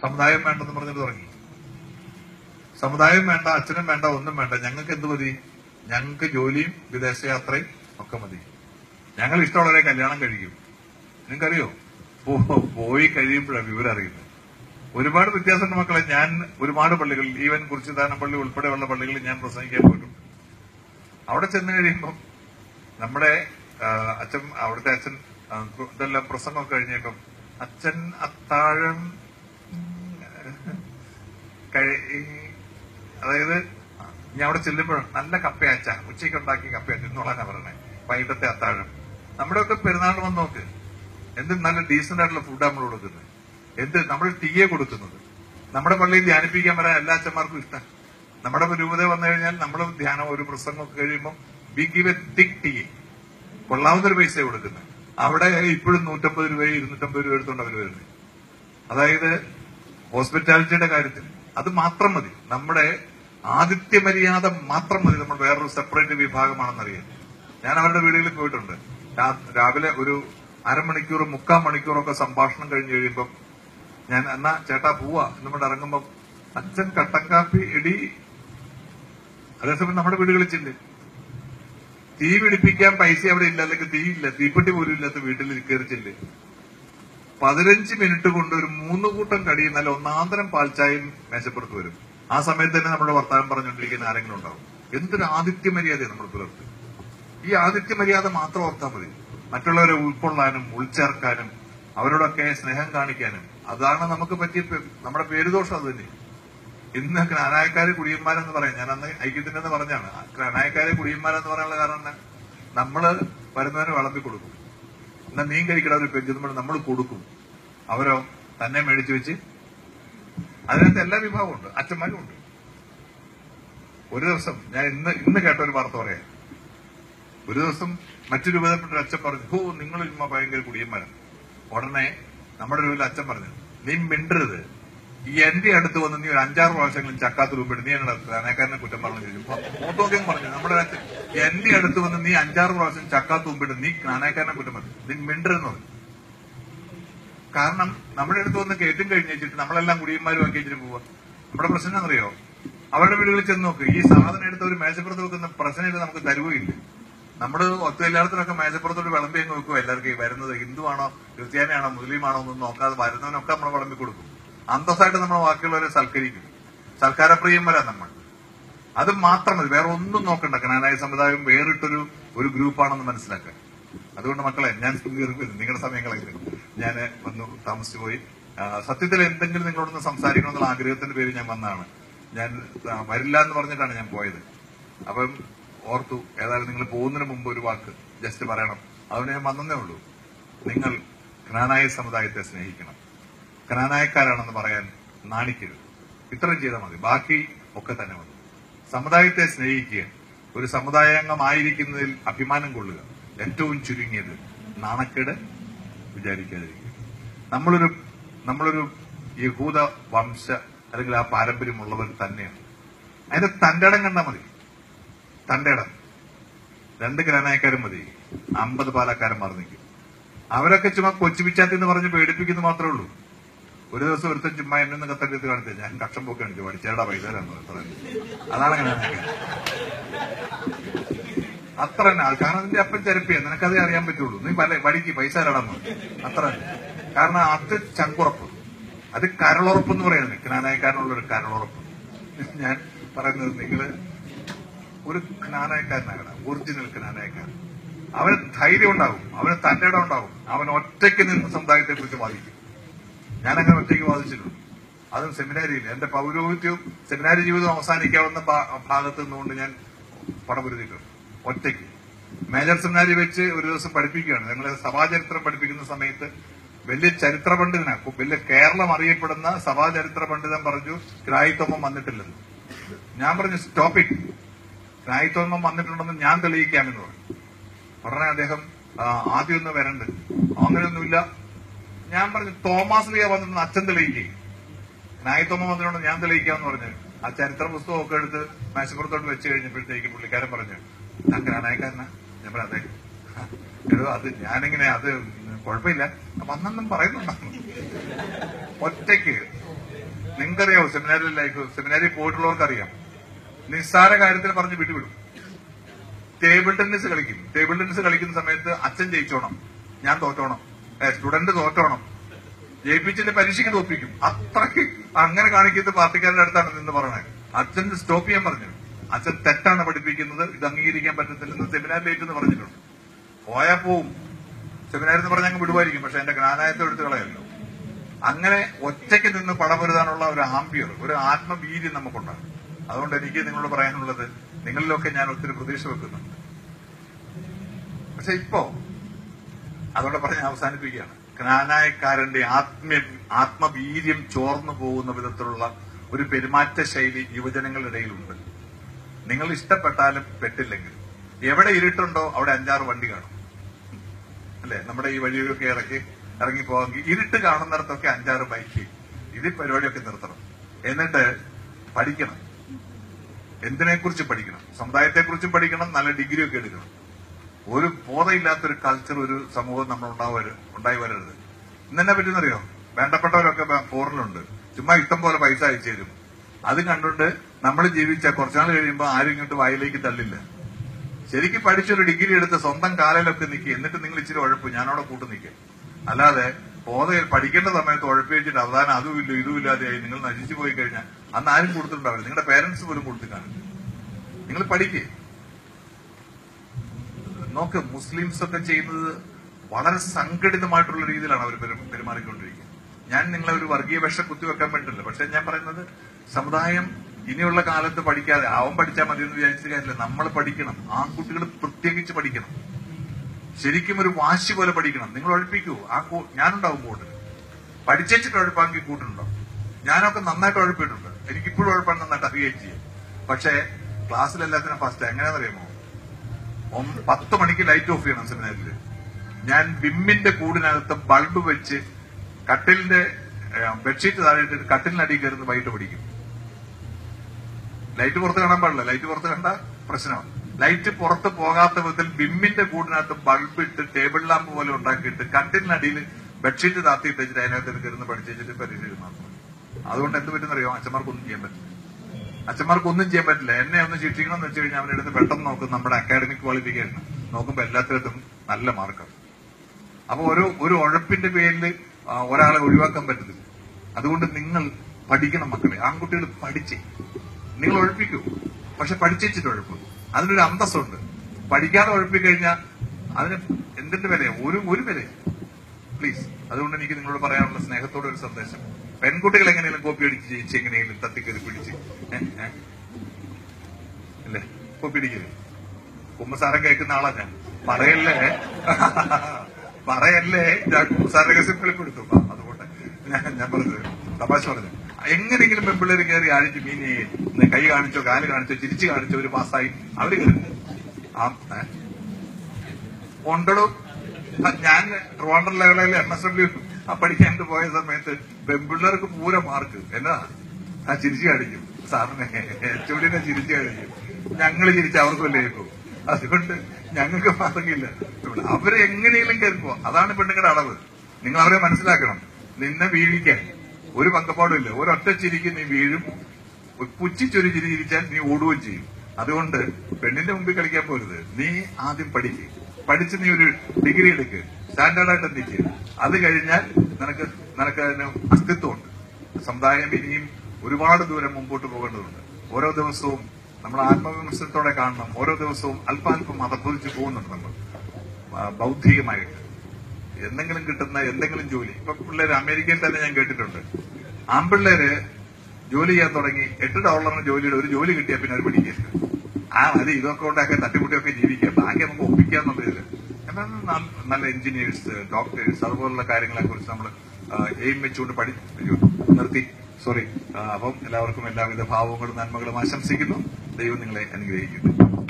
സമുദായം വേണ്ടെന്ന് പറഞ്ഞിട്ട് തുടങ്ങി സമുദായം വേണ്ട അച്ഛനും വേണ്ട ഒന്നും വേണ്ട ഞങ്ങൾക്ക് എന്ത് മതി ഞങ്ങൾക്ക് ജോലിയും വിദേശയാത്രയും ഒക്കെ മതി ഞങ്ങൾ ഇഷ്ടമുള്ളവരെ കല്യാണം കഴിക്കും നിങ്ങൾക്കറിയോ പോ- പോയി കഴിയുമ്പോഴാണ് വിവരം അറിയുന്നത് ഒരുപാട് വ്യത്യാസമുണ്ട് മക്കളെ ഞാൻ ഒരുപാട് പള്ളികളിൽ ഈവൻ കുറിച്ചിദാനം പള്ളി ഉൾപ്പെടെയുള്ള പള്ളികളിൽ ഞാൻ പ്രസംഗിക്കാൻ പോയിട്ടുണ്ട് അവിടെ ചെന്ന് കഴിയുമ്പം നമ്മുടെ ആ, അച്ഛൻ അവിടുത്തെ അച്ഛൻ ആ, ഇതെല്ലാം പ്രസംഗമൊക്കെ കഴിഞ്ഞേക്കും അച്ഛൻ അത്താഴം ഉം, കഴി- അതായത് ഞാൻ അവിടെ ചെല്ലുമ്പോൾ നല്ല കപ്പയച്ച ഉച്ചയ്ക്ക് ഉണ്ടാക്കി കപ്പയച്ച ഇന്നോളാനാ പറയണേ വൈകിട്ടത്തെ അത്താഴം നമ്മുടെയൊക്കെ പെരുന്നാൾ വന്ന് നോക്ക് എന്ത് നല്ല ഡീസന്റ് ആയിട്ടുള്ള ഫുഡ് നമ്മൾ കൊടുക്കുന്നത് എന്ത് നമ്മൾ ടീയെ കൊടുക്കുന്നത് നമ്മുടെ പള്ളിയിൽ ധ്യാനിപ്പിക്കാൻ വരാൻ എല്ലാ അച്ഛന്മാർക്കും ഇഷ്ടം നമ്മുടെ രൂപത വന്നു കഴിഞ്ഞാൽ നമ്മൾ ധ്യാനം ഒരു പ്രസംഗമൊക്കെ കഴിയുമ്പോൾ we give a thick tea കൊള്ളാവുന്ന ഒരു പൈസ കൊടുക്കുന്നത് അവിടെ ഇപ്പോഴും നൂറ്റമ്പത് രൂപ ഇരുന്നൂറ്റമ്പത് രൂപ എടുത്തുകൊണ്ട് അവർ വരുന്നത് അതായത് ഹോസ്പിറ്റാലിറ്റിയുടെ കാര്യത്തിൽ അത് മാത്രം മതി നമ്മുടെ ആതിഥ്യ മര്യാദ മാത്രം മതി നമ്മൾ വേറൊരു സെപ്പറേറ്റ് വിഭാഗമാണെന്നറിയാൻ ഞാൻ അവരുടെ വീടുകളിൽ പോയിട്ടുണ്ട് രാ- രാവിലെ ഒരു അരമണിക്കൂർ മുക്കാൽ മണിക്കൂറൊക്കെ സംഭാഷണം കഴിഞ്ഞ് കഴിയുമ്പം ഞാൻ എന്നാ ചേട്ടാ പോവാ എന്ന് പറഞ്ഞ് ഇറങ്ങുമ്പം അച്ഛൻ കട്ടൻ കാപ്പി ഇടി അതേസമയം നമ്മുടെ വീടുകളിൽ ചെല്ല് തീ പിടിപ്പിക്കാൻ പൈസ അവിടെ ഇല്ല അല്ലെങ്കിൽ തീ ഇല്ല തീപ്പെട്ടി പോലും ഇല്ലാത്ത വീട്ടിൽ കയറി ചെല്ല് പതിനഞ്ച് മിനിറ്റ് കൊണ്ട് ഒരു മൂന്ന് കൂട്ടം കടിയും നല്ല ഒന്നാന്തരം പാൽച്ചായും മേശപ്പുറത്ത് വരും ആ സമയത്ത് തന്നെ നമ്മുടെ വർത്തമാനം പറഞ്ഞുകൊണ്ടിരിക്കുന്ന ആരെങ്കിലും ഉണ്ടാവും എന്തൊരു ആതിഥ്യ മര്യാദയാണ് നമ്മൾ പുലർത്തുക ഈ ആതിഥ്യ മര്യാദ മാത്രം ഓർത്താൽ മതി മറ്റുള്ളവരെ ഉൾക്കൊള്ളാനും ഉൾച്ചേർക്കാനും അവരോടൊക്കെ സ്നേഹം കാണിക്കാനും അതാണ് നമുക്ക് പറ്റിയ പേ- നമ്മുടെ പേരുദോഷം അത് തന്നെ ഇന്ന് ക്രാനായക്കാര് കുടിയന്മാരെന്ന് പറയാം ഞാൻ അന്ന് ഐക്യത്തിന്റെ എന്ന് പറഞ്ഞാണ് ക്രാനായക്കാരെ കുടിയന്മാരെന്ന് പറയാനുള്ള കാരണം എന്നാ? നമ്മള് വരുന്നവന് വിളമ്പി കൊടുക്കും എന്നാ മീൻ കഴിക്കണ ഒരു പെഞ്ചുമ്പോൾ നമ്മൾ കൊടുക്കും അവരോ തന്നെ മേടിച്ചു വെച്ച് അതിനകത്ത് എല്ലാ വിഭാഗവും ഉണ്ട് അച്ഛന്മാരും ഉണ്ട് ഒരു ദിവസം ഞാൻ ഇന്ന് ഇന്ന് കേട്ട ഒരു വാർത്ത പറയാം ഒരു ദിവസം മറ്റൊരു വിധപ്പെട്ട ഒരു അച്ഛൻ പറഞ്ഞു ഹോ നിങ്ങൾ ചുമ്മാ ഭയങ്കര കുടിയന്മാരാണ് ഉടനെ നമ്മുടെ ഒരു അച്ഛൻ പറഞ്ഞു നീ മിണ്ടരുത് ഈ എന്റെ അടുത്ത് വന്ന് നീ ഒരു അഞ്ചാറ് പ്രാവശ്യങ്ങളും ചക്കാത്ത് രൂപ നീ എന്നോട് ക്രാനക്കാരനെ കുറ്റം പറഞ്ഞു ചോദിച്ചു മൂത്തോക്കം പറഞ്ഞു നമ്മുടെ ഒരു അച്ഛൻ എന്റെ അടുത്ത് വന്ന് നീ അഞ്ചാറ് പ്രാവശ്യം ചക്കാത്ത് മുമ്പിട്ട് നീ ക്രാനക്കാരനെ കുറ്റം പറഞ്ഞു നീ മിണ്ടരുതെന്ന് പറഞ്ഞു കാരണം നമ്മുടെ അടുത്ത് വന്ന് കയറ്റും കഴിഞ്ഞ് വെച്ചിട്ട് നമ്മളെല്ലാം കുടിയന്മാരും ആക്കി വെച്ചിട്ട് പോവാ നമ്മുടെ പ്രശ്നം എന്നറിയോ അവരുടെ വീടുകളിൽ ചെന്ന് നോക്ക് ഈ സാധനം എടുത്ത് ഒരു മേശപ്പുറത്ത് വെക്കുന്ന പ്രശ്നം നമുക്ക് തരുകയില്ല നമ്മള് ഒത്തുകല്യാണത്തിനൊക്കെ മേശപ്പുറത്തോട് വിളമ്പി അങ്ങ് വെക്കുക എല്ലാവർക്കും ഈ വരുന്നത് ഹിന്ദുവാണോ ക്രിസ്ത്യാനിയാണോ മുസ്ലിമാണോ എന്നൊന്നും നോക്കാതെ വരുന്നവനൊക്കെ നമ്മൾ വിളമ്പി കൊടുക്കും അന്തസ്സായിട്ട് നമ്മൾ ബാക്കിയുള്ളവരെ സൽക്കരിക്കും സൽക്കാരപ്രിയന്മാരാ നമ്മൾ അത് മാത്രം മതി വേറെ ഒന്നും നോക്കണ്ട കനാനായ സമുദായം വേറിട്ടൊരു ഒരു ഗ്രൂപ്പാണെന്ന് മനസ്സിലാക്കുക അതുകൊണ്ട് മക്കളെ ഞാൻ നിങ്ങളുടെ സമയങ്ങളൊക്കെ ഞാൻ വന്നു താമസിച്ചു പോയി ആ, സത്യത്തിൽ എന്തെങ്കിലും നിങ്ങളോടൊന്ന് സംസാരിക്കണമെന്നുള്ള ആഗ്രഹത്തിന്റെ പേര് ഞാൻ വന്നതാണ് ഞാൻ ആ, വരില്ല എന്ന് പറഞ്ഞിട്ടാണ് ഞാൻ പോയത് അപ്പം ഓർത്തു ഏതായാലും നിങ്ങൾ പോകുന്നതിന് മുമ്പ് ഒരു വാക്ക് ജസ്റ്റ് പറയണം അതുകൊണ്ട് ഞാൻ വന്നേ ഉള്ളൂ നിങ്ങൾ ജ്ഞാനായ സമുദായത്തെ സ്നേഹിക്കണം ജ്ഞാനായക്കാരാണെന്ന് പറയാൻ നാണിക്കരുത് ഇത്രയും ചെയ്താൽ മതി ബാക്കി ഒക്കെ തന്നെ മതി സമുദായത്തെ സ്നേഹിക്കുക ഒരു സമുദായാംഗമായിരിക്കുന്നതിൽ അഭിമാനം കൊള്ളുക ഏറ്റവും ചുരുങ്ങിയത് നാണക്കേട് വിചാരിക്കാതിരിക്കുക നമ്മളൊരു നമ്മളൊരു യഹൂദ വംശ അല്ലെങ്കിൽ ആ പാരമ്പര്യമുള്ളവർ തന്നെയാണ് അതിന്റെ തന്റെ ഇടം കണ്ടാൽ മതി തന്റെ ഇടം രണ്ട് ഗ്രാനായക്കാരും മതി അമ്പത് പാലക്കാരന്മാർ നിൽക്കും അവരൊക്കെ ചുമ്മാ കൊച്ചു പിച്ചാത്തി എന്ന് പറഞ്ഞ് പേടിപ്പിക്കുന്നു മാത്രമേ ഉള്ളൂ ഒരു ദിവസം ഒരുത്തൻ ചുമ്മാ എന്നെ നിന്ന് കത്തെടുത്ത് കാണിച്ചത് ഞാൻ കക്ഷം പോക്ക് കാണിച്ചു പഠിച്ചേടാ പൈസ തരാന്ന് പറഞ്ഞു. അതാണ് ഗ്രാനായക്കൻ അത്ര തന്നെ അത് കാരണം അതിന്റെ അപ്പൻ ചെരപ്പിയ നിനക്കതേ അറിയാൻ പറ്റുള്ളൂ നീ വല വടിക്ക് പൈസ തരണമെന്ന് അത്ര തന്നെ കാരണം അത് ചങ്കുറപ്പ് അത് കരളുറപ്പ് എന്ന് പറയുന്നത് ജ്ഞാനായക്കാരനുള്ള ഒരു കരളുറപ്പ് ഞാൻ പറയുന്നത് നിങ്ങള് ഒരു ജ്ഞാനായക്കാരനാകണം ഒറിജിനൽ ജ്ഞാനായക്കാരൻ അവന് ധൈര്യം ഉണ്ടാവും അവന് തന്റെ ഇടം ഉണ്ടാവും അവൻ ഒറ്റയ്ക്ക് നിന്ന് സമുദായത്തെ കുറിച്ച് വാദിക്കും ഞാനങ്ങനെ ഒറ്റയ്ക്ക് വാദിച്ചിട്ടുണ്ട് അതും സെമിനാരിയിൽ എന്റെ പൗരോഹിത്യവും സെമിനാരി ജീവിതം അവസാനിക്കാവുന്ന ഭാ- ഭാഗത്ത് നിന്നുകൊണ്ട് ഞാൻ പടപുരുതിയിട്ടുണ്ട് ഒറ്റയ്ക്ക് മേജർ സെമിനാരി വെച്ച് ഒരു ദിവസം പഠിപ്പിക്കുകയാണ് ഞങ്ങളെ സഭാചരിത്രം പഠിപ്പിക്കുന്ന സമയത്ത് വലിയ ചരിത്ര പണ്ഡിതനാക്കും വലിയ കേരളം അറിയപ്പെടുന്ന സഭാചരിത്ര പണ്ഡിതൻ പറഞ്ഞു ക്രായിത്വമം വന്നിട്ടില്ലെന്ന് ഞാൻ പറഞ്ഞു സ്റ്റോപ്പിക് ക്രായിത്വമം വന്നിട്ടുണ്ടെന്ന് ഞാൻ തെളിയിക്കാമെന്ന് പറഞ്ഞു ഉടനെ അദ്ദേഹം ആ, ആദ്യം ഒന്ന് വരണ്ട് അങ്ങനെയൊന്നുമില്ല ഞാൻ പറഞ്ഞു തോമസ് ലിയ വന്നിട്ട് അച്ഛൻ തെളിയിക്കുകയും നായത്തോമ വന്നിട്ടുണ്ട് ഞാൻ തെളിയിക്കാന്ന് പറഞ്ഞു ആ ചരിത്ര പുസ്തകമൊക്കെ എടുത്ത് മേശപ്പുറത്തോട്ട് വെച്ച് കഴിഞ്ഞപ്പോഴത്തേക്ക് പുള്ളിക്കാരൻ പറഞ്ഞു ഞാൻ ഗ്രാനായക്കാരനാ ഞാൻ പറഞ്ഞു അതെ എടോ അത് ഞാനിങ്ങനെ അത് കുഴപ്പമില്ല അപ്പൊ അന്നും പറയുന്നുണ്ടായിരുന്നു ഒറ്റയ്ക്ക് നിങ്ങൾക്കറിയാവോ സെമിനാരിൽ ലൈഫ് സെമിനാരിൽ പോയിട്ടുള്ളവർക്ക് അറിയാം നിസ്സാര കാര്യത്തിൽ പറഞ്ഞ് വിട്ടുവിടും ടേബിൾ ടെന്നീസ് കളിക്കും ടേബിൾ ടെന്നീസ് കളിക്കുന്ന സമയത്ത് അച്ഛൻ ജയിച്ചോണം ഞാൻ തോറ്റോണം സ്റ്റുഡന്റ് തോറ്റോണം ജയിപ്പിച്ചിട്ട് പരീക്ഷയ്ക്ക് തോപ്പിക്കും അത്രയ്ക്ക് അങ്ങനെ കാണിക്കുന്ന പാർട്ടിക്കാരുടെ അടുത്താണ് നിന്ന് പറയണത് അച്ഛൻ സ്റ്റോപ്പ് ചെയ്യാൻ പറഞ്ഞു അച്ഛൻ തെറ്റാണ് പഠിപ്പിക്കുന്നത് ഇത് അംഗീകരിക്കാൻ പറ്റത്തില്ലെന്ന് സെമിനാറിലേക്ക് എന്ന് പറഞ്ഞിട്ടുണ്ട് പോയാ പോവും സെമിനാരിൽ നിന്ന് പറഞ്ഞ് അങ്ങ് വിടുമായിരിക്കും പക്ഷെ എന്റെ ജ്ഞാനായത്തെ എടുത്ത് കളയല്ലോ അങ്ങനെ ഒറ്റയ്ക്ക് നിന്ന് പടപൊരുതാനുള്ള ഒരു ആംബിയർ ഒരു ആത്മവീര്യം നമുക്കുണ്ടാകും അതുകൊണ്ട് എനിക്ക് നിങ്ങളോട് പറയാനുള്ളത് നിങ്ങളിലൊക്കെ ഞാൻ ഒത്തിരി പ്രതീക്ഷ വെക്കുന്നുണ്ട് പക്ഷെ ഇപ്പോ അതുകൊണ്ട് പറഞ്ഞ് അവസാനിപ്പിക്കുകയാണ് ജ്ഞാനായക്കാരന്റെ ആത്മ ആത്മവീര്യം ചോർന്നു പോകുന്ന വിധത്തിലുള്ള ഒരു പെരുമാറ്റ ശൈലി യുവജനങ്ങളുടെ ഇടയിലുണ്ട് നിങ്ങൾ ഇഷ്ടപ്പെട്ടാലും പെട്ടില്ലെങ്കിൽ എവിടെ ഇരുട്ടുണ്ടോ അവിടെ അഞ്ചാറ് വണ്ടി കാണും അല്ലെ നമ്മുടെ ഈ വഴിയൊക്കെ ഇറക്കി ഇറങ്ങി പോകാമെങ്കിൽ ഇരുട്ട് കാണുന്നിടത്തൊക്കെ അഞ്ചാറ് ബൈക്ക് ഇത് പരിപാടിയൊക്കെ നിർത്തണം എന്നിട്ട് പഠിക്കണം എന്തിനെക്കുറിച്ച് പഠിക്കണം സമുദായത്തെക്കുറിച്ചും പഠിക്കണം നല്ല ഡിഗ്രി ഒക്കെ എടുക്കണം ഒരു ബോധമില്ലാത്തൊരു കൾച്ചർ ഒരു സമൂഹം നമ്മൾ ഉണ്ടാവരുത് ഉണ്ടായി വരരുത് ഇന്നെന്നെ പറ്റുന്നറിയോ വേണ്ടപ്പെട്ടവരൊക്കെ ഫോറിലുണ്ട് ചുമ്മാ ഇഷ്ടം പോലെ പൈസ അയച്ചു തരും അത് കണ്ടുകൊണ്ട് നമ്മൾ ജീവിച്ച കുറച്ചുനാൾ കഴിയുമ്പോൾ ആരും ഇങ്ങോട്ട് വായിലേക്ക് തള്ളില്ല ശരിക്കും പഠിച്ചൊരു ഡിഗ്രി എടുത്ത് സ്വന്തം കാലിലൊക്കെ നിൽക്കുക എന്നിട്ട് നിങ്ങൾ ഇച്ചിരി ഉഴപ്പ് ഞാനവിടെ കൂട്ടു നിൽക്കുക അല്ലാതെ ബോധ പഠിക്കേണ്ട സമയത്ത് ഉഴപ്പ് വെച്ചിട്ട് അവസാനം അതും ഇല്ല ഇതും ഇല്ലാതെയായി നിങ്ങൾ നശിച്ചു പോയി കഴിഞ്ഞാൽ അന്ന് ആരും കൊടുത്തിട്ടുണ്ടാവില്ല നിങ്ങളുടെ പേരൻസ് പോലും കൊടുത്തു കാണില്ല നിങ്ങൾ പഠിക്കേ നോക്ക് മുസ്ലിംസ് ഒക്കെ ചെയ്യുന്നത് വളരെ സംഘടിതമായിട്ടുള്ള രീതിയിലാണ് അവർ പെരുമാറിക്കൊണ്ടിരിക്കുന്നത് ഞാൻ നിങ്ങളെ ഒരു വർഗീയ വിഷം കുത്തിവെക്കാൻ പറ്റില്ല പക്ഷെ ഞാൻ പറയുന്നത് സമുദായം ഇനിയുള്ള കാലത്ത് പഠിക്കാതെ അവൻ പഠിച്ചാൽ മതി എന്ന് വിചാരിച്ച കാര്യമില്ല നമ്മൾ പഠിക്കണം ആൺകുട്ടികൾ പ്രത്യേകിച്ച് പഠിക്കണം ശരിക്കും ഒരു വാശി പോലെ പഠിക്കണം നിങ്ങൾ ഉഴപ്പിക്കൂ ആ കൂ- ഞാനുണ്ടാവും കൂട്ടിൽ പഠിച്ചേച്ചിട്ട് ഉഴപ്പാങ്കിൽ കൂട്ടുണ്ടാവും ഞാനൊക്കെ നന്നായിട്ട് ഉഴപ്പിയിട്ടുണ്ട് എനിക്കിപ്പോഴും ഉഴപ്പാൻ നന്നായിട്ട് അറിയുകയും ചെയ്യും പക്ഷേ ക്ലാസ്സിൽ എല്ലാത്തിനും ഫസ്റ്റ് എങ്ങനെയാണെന്നറിയാമോ ഒന്ന് പത്ത് മണിക്ക് ലൈറ്റ് ഓഫ് ചെയ്യണം സെമിനാറിൽ ഞാൻ വിമ്മിന്റെ കൂടിനകത്ത് ബൾബ് വെച്ച് കട്ടിലിന്റെ ഏഹ്, ബെഡ്ഷീറ്റ് താഴെ ഇട്ടിട്ട് കട്ടിലിനടിയിൽ കയറുന്ന വൈകിട്ട് പഠിക്കും ലൈറ്റ് പുറത്ത് കാണാൻ പാടില്ല ലൈറ്റ് പുറത്ത് കണ്ട പ്രശ്നമാണ് ലൈറ്റ് പുറത്ത് പോകാത്ത വിധത്തിൽ ബിമ്മിന്റെ കൂടിനകത്ത് ബൾബ് ഇട്ട് ടേബിൾ ലാമ്പ് പോലെ ഉണ്ടാക്കിയിട്ട് കട്ടിലിനടിയിൽ ബെഡ്ഷീറ്റ് താത്തിയിട്ട് വെച്ചിട്ട് അതിനകത്ത് കയറുന്ന പഠിച്ചു വെച്ചിട്ട് പരീക്ഷ എഴുതാം അതുകൊണ്ട് എന്ത് പറ്റുന്നറിയോ അച്ഛന്മാർക്കൊന്നും ചെയ്യാൻ പറ്റില്ല അച്ഛന്മാർക്ക് ഒന്നും ചെയ്യാൻ പറ്റില്ല എന്നെ ഒന്ന് ശിക്ഷിക്കണം എന്ന് വെച്ച് കഴിഞ്ഞാൽ അവനെടുത്ത് പെട്ടെന്ന് നോക്കും നമ്മുടെ അക്കാഡമിക് ക്വാളിഫിക്കേഷൻ നോക്കുമ്പോൾ എല്ലാത്തിടത്തും നല്ല മാർക്കാണ് അപ്പൊ ഒരു ഒരു ഉഴപ്പിന്റെ പേരിൽ ആ, ഒരാളെ ഒഴിവാക്കാൻ പറ്റത്തില്ല അതുകൊണ്ട് നിങ്ങൾ പഠിക്കണം മക്കളെ ആൺകുട്ടികൾ പഠിച്ചേ നിങ്ങൾ ഉഴപ്പിക്കൂ പക്ഷെ പഠിച്ചിട്ട് ഉഴപ്പും അതിനൊരു അന്തസ്സുണ്ട് പഠിക്കാതെ ഉഴപ്പിക്കഴിഞ്ഞാൽ അതിന് എന്തിന്റെ വില ഒരു ഒരു വില പ്ലീസ് അതുകൊണ്ട് എനിക്ക് നിങ്ങളോട് പറയാനുള്ള സ്നേഹത്തോടെ ഒരു സന്ദേശം പെൺകുട്ടികൾ എങ്ങനെയും കോപ്പി അടിച്ച് ജയിച്ച് എങ്ങനെയും തത്തിക്കറി പിടിച്ച് ഏ, ഏ. അല്ലേ കോപ്പി അടിക്കരുത് കുമ്പസാരം കേൾക്കുന്ന ആളാ ഞാൻ പറയല്ലേ പറയല്ലേ ഞാൻ കുമ്പസാര രഹസ്യം വെളിപ്പെടുത്തും ആ, അതുകൊണ്ട് ഞാൻ ഞാൻ പറഞ്ഞത് തമാശ പറഞ്ഞു എങ്ങനെയെങ്കിലും പെമ്പിള്ളേര് കയറി ആഴ്ച മീനെ ഒന്ന് കൈ കാണിച്ചോ കാല് കാണിച്ചോ ചിരിച്ചു കാണിച്ചോ ഒരു പാസ്സായി അവര് കയറി ആ ഏ? ഉണ്ടോ ഞാൻ ട്രിവാൻഡ്രം ലെവലിൽ എം എസ് ഡബ്ല്യു പഠിക്കാൻ പോയ സമയത്ത് പെൺപിള്ളേർക്ക് പൂര മാർക്ക് എന്നാ ആ ചിരിച്ചു കാണിക്കും സാറിനെ എച്ചുടിനെ ചിരിച്ചു കാണിക്കും ഞങ്ങൾ ചിരിച്ച് അവർക്ക് വല്ലേക്കും അതുകൊണ്ട് ഞങ്ങൾക്ക് മാർക്കില്ല അവര് എങ്ങനെയെങ്കിലും കയറിപ്പോ അതാണ് പെണ്ണുങ്ങളുടെ അളവ് നിങ്ങൾ അവരെ മനസ്സിലാക്കണം നിന്നെ വീഴിക്കാൻ ഒരു പങ്കപ്പാടും ഇല്ല ഒരൊറ്റ ചിരിക്ക് നീ വീഴും പുച്ഛിച്ചൊരു ചിരി ചിരിച്ചാൽ നീ ഓടുകയും ചെയ്യും അതുകൊണ്ട് പെണ്ണിന്റെ മുമ്പിൽ കളിക്കാൻ പോരുത് നീ ആദ്യം പഠിക്ക് പഠിച്ച് നീ ഒരു ഡിഗ്രി എടുക്ക് സ്റ്റാൻഡേർഡായിട്ട് നിൽക്കുക അത് കഴിഞ്ഞാൽ നിനക്ക് നിനക്ക് അതിന് അസ്തിത്വമുണ്ട് സമുദായം ഇനിയും ഒരുപാട് ദൂരം മുമ്പോട്ട് പോകേണ്ടതുണ്ട് ഓരോ ദിവസവും നമ്മൾ ആത്മവിമർശനത്തോടെ കാണണം ഓരോ ദിവസവും അല്പാൽപ്പം അധപ്പതിച്ച് പോകുന്നുണ്ട് നമ്മൾ ആ, ബൗദ്ധികമായിട്ട് എന്തെങ്കിലും കിട്ടുന്ന എന്തെങ്കിലും ജോലി ഇപ്പൊ പിള്ളേര് അമേരിക്കയിൽ തന്നെ ഞാൻ കേട്ടിട്ടുണ്ട് ആൺപിള്ളേര് ജോലി ചെയ്യാൻ തുടങ്ങി എട്ട് ഡോളറിന് ജോലിയുടെ ഒരു ജോലി കിട്ടിയാൽ പിന്നെ അവർ പഠിക്കില്ല ആ മതി ഇതൊക്കെ കൊണ്ടൊക്കെ തട്ടിമുട്ടിയൊക്കെ ജീവിക്കാം ബാക്കി നമുക്ക് ഒപ്പിക്കാന്നുള്ളതില് എന്നാൽ ന- നല്ല എഞ്ചിനീയേഴ്സ് ഡോക്ടേഴ്സ് അതുപോലുള്ള കാര്യങ്ങളെ കുറിച്ച് നമ്മൾ എയിം വെച്ചുകൊണ്ട് പഠി അയ്യോ, നിർത്തി സോറി അപ്പം എല്ലാവർക്കും എല്ലാവിധ ഭാവങ്ങളും നന്മകളും ആശംസിക്കുന്നു ദൈവം നിങ്ങളെ അനുഗ്രഹിക്കുന്നു